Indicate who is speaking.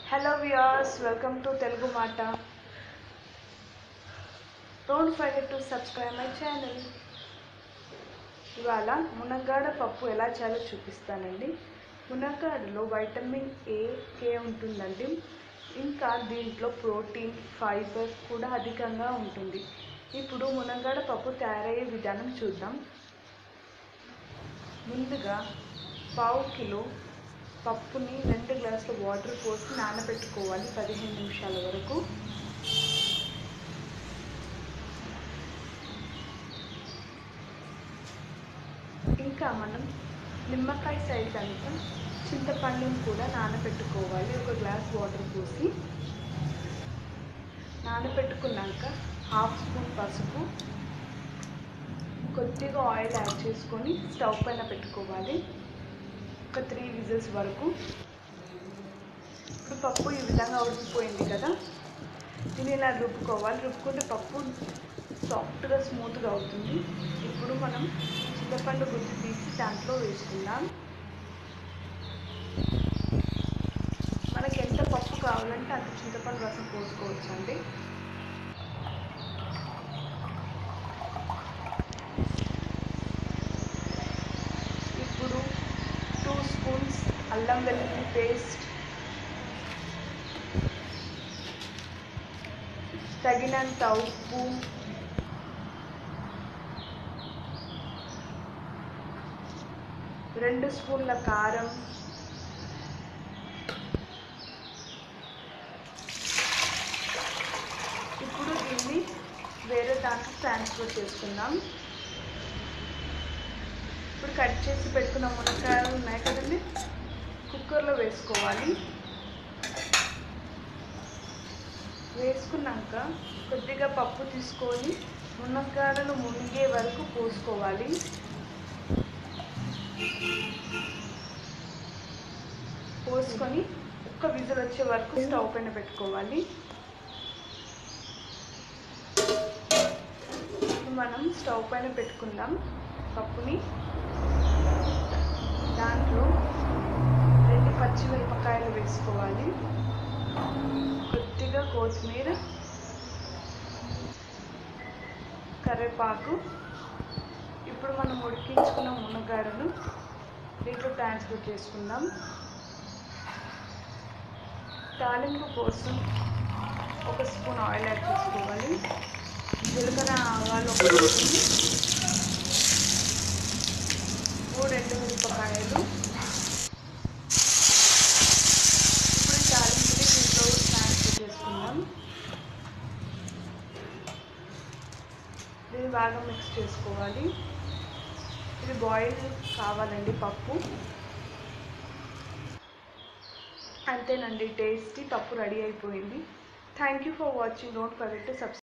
Speaker 1: hello viewers welcome to Telugu మాట don't forget to subscribe my channel ఇవాళ మునగాడ పప్పు ఎలా చేయాలో చూపిస్తానండి మునగాడలో వైటమిన్ ఏ కే ఉంటుందండి ఇంకా దీంట్లో ప్రోటీన్ ఫైబర్ కూడా అధికంగా ఉంటుంది ఇప్పుడు మునగాడ పప్పు తయారయ్యే విధానం చూద్దాం ముందుగా పావు కిలో పప్పుని రెండు గ్లాసుల వాటర్ పోసి నానబెట్టుకోవాలి పదిహేను నిమిషాల వరకు ఇంకా మనం నిమ్మకాయ సైజ్ అంతా చింతపండుని కూడా నానబెట్టుకోవాలి ఒక గ్లాస్ వాటర్ పోసి నానబెట్టుకున్నాక హాఫ్ స్పూన్ పసుపు కొద్దిగా ఆయిల్ యాడ్ చేసుకొని స్టవ్ పైన పెట్టుకోవాలి ఒక త్రీ విజిల్స్ వరకు ఇప్పుడు పప్పు ఈ విధంగా ఉడికిపోయింది కదా దీన్ని ఇలా రుబ్బుకోవాలి రుబ్బుకుంటే పప్పు సాఫ్ట్గా స్మూత్గా అవుతుంది ఇప్పుడు మనం చింతపండు గుజ్జు తీసి దాంట్లో వేసుకుందాం మనకి ఎంత పప్పు కావాలంటే అంత చింతపండు రసం పోసుకోవచ్చు అండి ఇప్పుడు టూ స్పూన్స్ అల్లం వెల్లుల్లి పేస్ట్ తగినంత ఉప్పు రెండు స్పూన్ల కారం ఇప్పుడు దీన్ని వేరే దాంట్లో ట్రాన్స్ఫర్ చేసుకుందాం ఇప్పుడు కట్ చేసి పెట్టుకున్న మునక్కాయలు ఉన్నాయి కదండి కుక్కర్లో వేసుకోవాలి వేసుకున్నాక కొద్దిగా పప్పు తీసుకొని మునక్కాడలు మునిగే వరకు పోసుకోవాలి పోసుకొని ఒక్క విజిల్ వచ్చే వరకు స్టవ్ పైన పెట్టుకోవాలి మనం స్టవ్ పైన పెట్టుకుందాం పప్పుని దాంట్లో రెండు పచ్చిమిరపకాయలు వేసుకోవాలి కొద్దిగా కొత్తిమీర కరివేపాకు ఇప్పుడు మనం ఉడికించుకున్న మునగాడను దీంట్లో ట్రాన్స్ఫర్ చేసుకుందాం తాలింపు కోసం ఒక స్పూన్ ఆయిల్ యాడ్ చేసుకోవాలి జీలకర్ర ఆవాలు ఒక స్పూన్ మూడు ఎండు మిరపకాయలు ఇప్పుడు తాలింపుని దీంట్లో ట్రాన్స్ఫర్ చేసుకుందాం దీన్ని బాగా మిక్స్ చేసుకోవాలి ఇది బాయిల్ కావాలండి పప్పు అంతేనండి టేస్టీ పప్పు రెడీ అయిపోయింది thank you for watching don't forget to subscribe